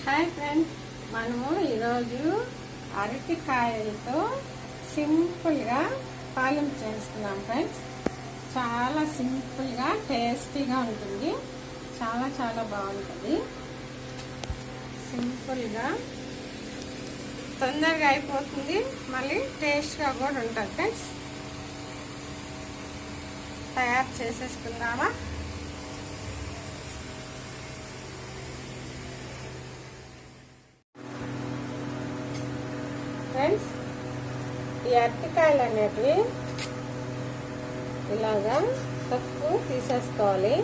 Hi friends మనము ఈరోజు అరటికాయలతో సింపుల్గా తాలింపు చేసుకున్నాం ఫ్రెండ్స్ చాలా సింపుల్గా టేస్టీగా ఉంటుంది చాలా చాలా బాగుంటుంది సింపుల్గా తొందరగా అయిపోతుంది మళ్ళీ టేస్ట్గా కూడా ఉంటుంది ఫ్రెండ్స్ తయారు చేసేసుకుందామా ఫ్రెండ్స్ ఈ అరటికాయలు అనేటివి ఇలాగా తక్కువ తీసేసుకోవాలి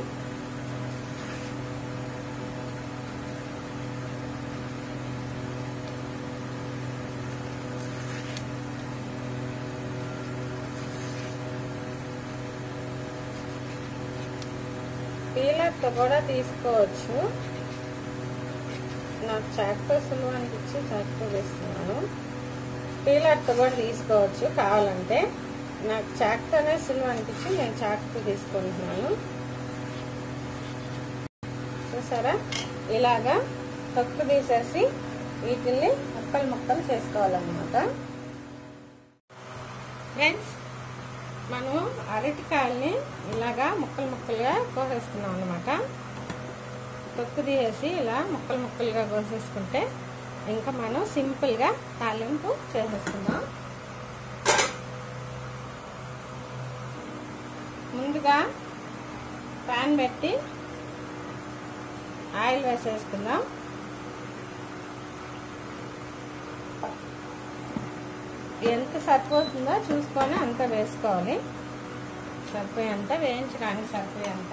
పీలర్తో కూడా తీసుకోవచ్చు నాకు చాక్తో సులువు అనిపించి చాక్తో వేస్తున్నాను పీలర్తో కూడా తీసుకోవచ్చు కావాలంటే నాకు చాక్తోనే సులువు అనిపించి నేను చాక్తో తీసుకుంటున్నాను చూసారా ఇలాగా తొక్కు తీసేసి వీటిల్ని ముక్కలు ముక్కలు చేసుకోవాలన్నమాట ఫ్రెండ్స్ మనం అరటికాయల్ని ఇలాగా ముక్కలు ముక్కలుగా కోసేసుకున్నాం అనమాట తొక్కు తీసేసి ఇలా ముక్కలు ముక్కలుగా కోసేసుకుంటే ఇంకా మనం సింపుల్గా తాలింపు చేసేసుకుందాం ముందుగా ప్యాన్ పెట్టి ఆయిల్ వేసేసుకుందాం ఎంత సరిపోతుందో చూసుకొని అంత వేసుకోవాలి సరిపోయేంత వేయించడానికి సరిపోయేంత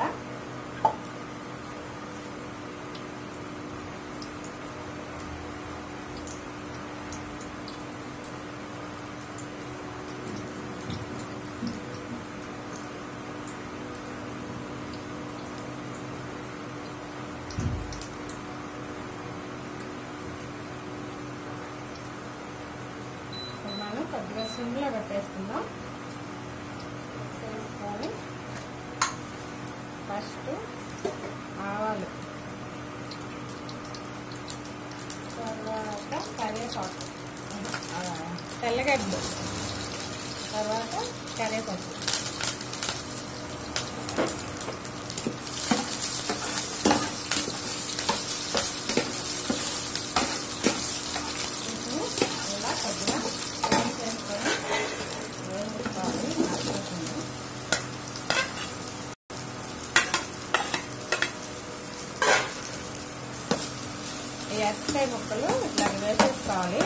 మనం కొద్దిగా సిమ్లో పెట్టేసుకుందాం చేసుకొని ఫస్ట్ ఆవాలు తర్వాత కరివేపాకు తెల్లగడ్డ తర్వాత కరివేపాకు ఇలా కొద్దిగా వేయించేసుకొని వేయించుకోవాలి మర్చిపోకుండా ఈ అరటికాయ ముక్కలు ఇట్లా వేసేసుకోవాలి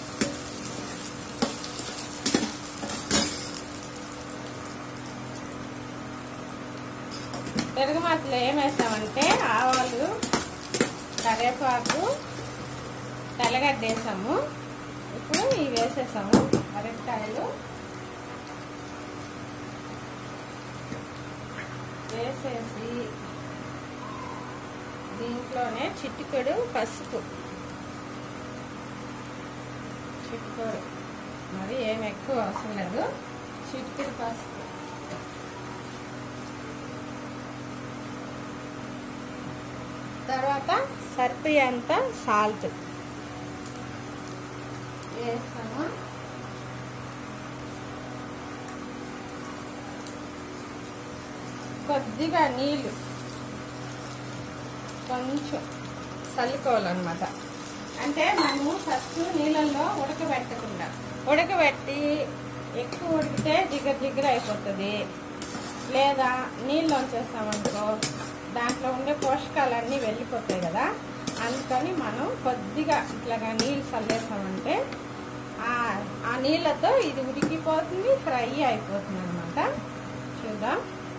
పెరుగుమాతలో ఏం వేసామంటే ఆవాలు కరివేపాకు తెల్లగడ్డ వేసాము ఇప్పుడు ఇవి వేసేసాము అరటికాయలు వేసేసి దీంట్లోనే చిట్టుకడు పసుపు చిట్టుకడు మరి ఏం ఎక్కువ అవసరం లేదు చిట్టుకడు పసుపు తర్వాత సరిపోయేంత సాల్ట్ వేస్తాము కొద్దిగా నీళ్ళు కొంచెం చల్లుకోవాలన్నమాట అంటే మనము ఫస్ట్ నీళ్ళల్లో ఉడకబెట్టకుండా ఉడకబెట్టి ఎక్కువ ఉడికితే జిగర జిగర అయిపోతుంది లేదా నీళ్ళు వచ్చేస్తామనుకో దాంట్లో ఉండే పోషకాలన్నీ వెళ్ళిపోతాయి కదా అందుకని మనం కొద్దిగా ఇట్లాగా నీళ్ళు చల్లేసామంటే ఆ నీళ్ళతో ఇది ఉడికిపోతుంది ఫ్రై అయిపోతుంది అనమాట చూద్దాం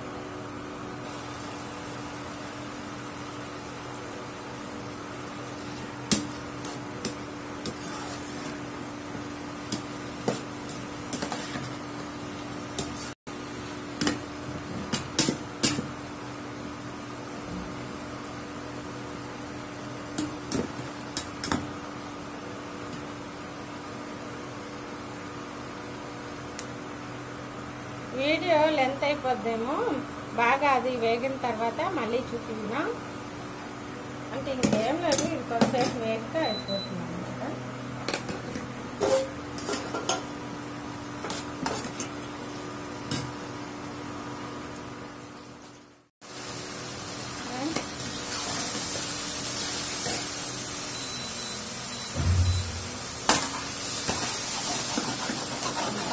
వీడియో లెంత్ అయిపోద్దేమో బాగా అది వేగిన తర్వాత మళ్ళీ చూపిద్దాం అంటే ఇంకేం లేదు ఇది కొంతసేపు వేగితే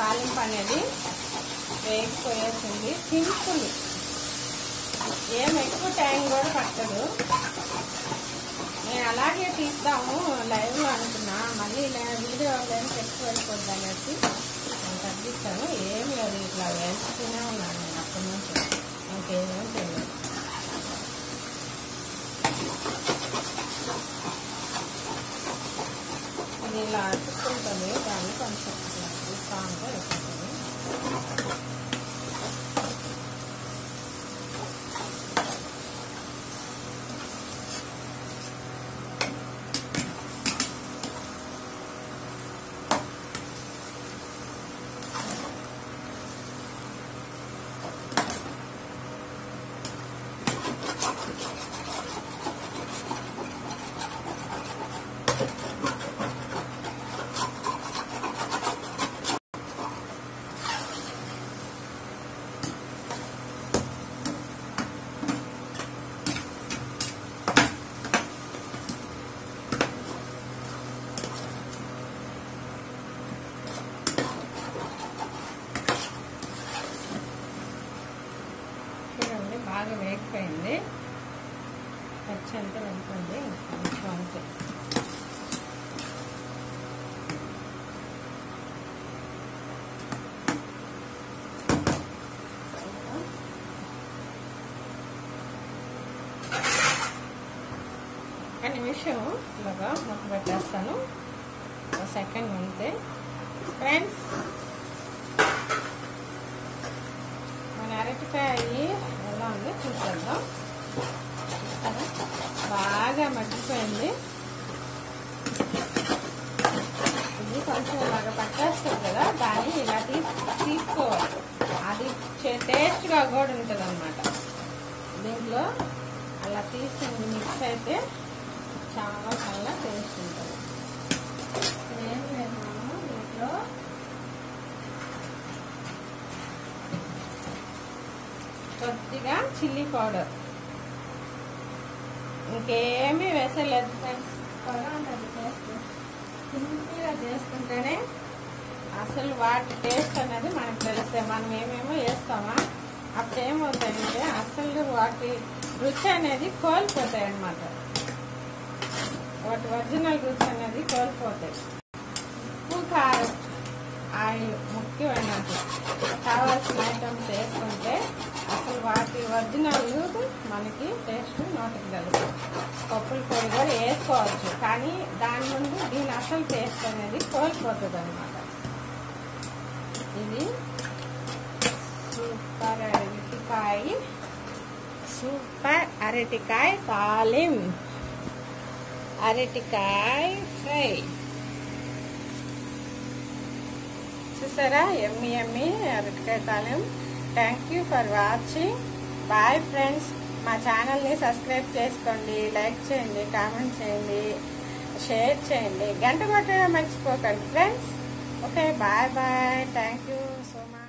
తాలింపు అనేది వేగిపోయేసింది సింపుల్ ఏం ఎక్కువ టైం కూడా పట్టదు నేను అలాగే తీద్దాము లైవ్లో అనుకున్నా మళ్ళీ ఇలా వీడియో లెన్స్ ఎక్కువ వెళ్ళిపోద్ది అనేసి నేను తగ్గిస్తాను ఏమి లేదు ఇట్లా వేసుకునే ఉన్నాను నేను అప్పటి నుంచి ఇంకేమేం తెలియదు ఇది ఇలా అతుక్కుంటుంది దాన్ని కొంచెం ఇట్లా చూస్తూ ఉంటే అయిపోతుంది చూడండి బాగా వేగిపోయింది పచ్చి అంతా వెళ్తుంది కొంచెం అంతే ఒక నిమిషం ఇలాగా మొక్క పెట్టేస్తాను ఒక సెకండ్ అంతే ఫ్రెండ్స్ మన అరటికాయ ఎలా ఉంది చూసేద్దాం చూస్తారా? బాగా మగ్గిపోయింది ఇది కొంచెం ఇలాగ పట్టేస్తుంది కదా దాన్ని ఇలా తీసి తీసుకోవాలి అది టేస్ట్గా కూడా ఉంటుంది అనమాట దీంట్లో అలా తీసింది మిక్స్ అయితే చాలా చాలా టేస్ట్ ఉంటుంది ఏం లేదు మనము దీంట్లో కొద్దిగా చిల్లీ పౌడర్ ఇంకేమీ వేసలేదు ఫ్రెండ్స్ త్వరగా ఉంటుంది టేస్ట్ సింపుల్గా చేసుకుంటేనే అసలు వాటి టేస్ట్ అనేది మనకు తెలుస్తాయి మనం ఏమేమో వేస్తామా అప్పుడు ఏమవుతాయంటే అసలు వాటి రుచి అనేది కోల్పోతాయి అన్నమాట వాటి ఒరిజినల్ రుచి అనేది కోల్పోతాయి ఉప్పు కారం ఆయిల్ ముఖ్యమైనది కావాల్సిన ఐటమ్స్ వేసుకుంటే అసలు వాటి ఒరిజినల్ మనకి టేస్ట్ నోటికి తెలుసు పప్పుల పొడి కూడా వేసుకోవచ్చు కానీ దాని ముందు దీని అసలు టేస్ట్ అనేది కోల్పోతుంది అనమాట ఇది సూపర్ అరటికాయ సూపర్ అరటికాయ తాలిం అరటికాయ ఫ్రై చూసారా ఎమ్మి ఎమ్మి అరటికాయ తాలిం thank you for watching bye friends మా ఛానల్ని సబ్స్క్రైబ్ చేసుకోండి లైక్ చేయండి కామెంట్ చేయండి షేర్ చేయండి గంట కొట్టడం మర్చిపోకండి friends okay bye bye thank you so much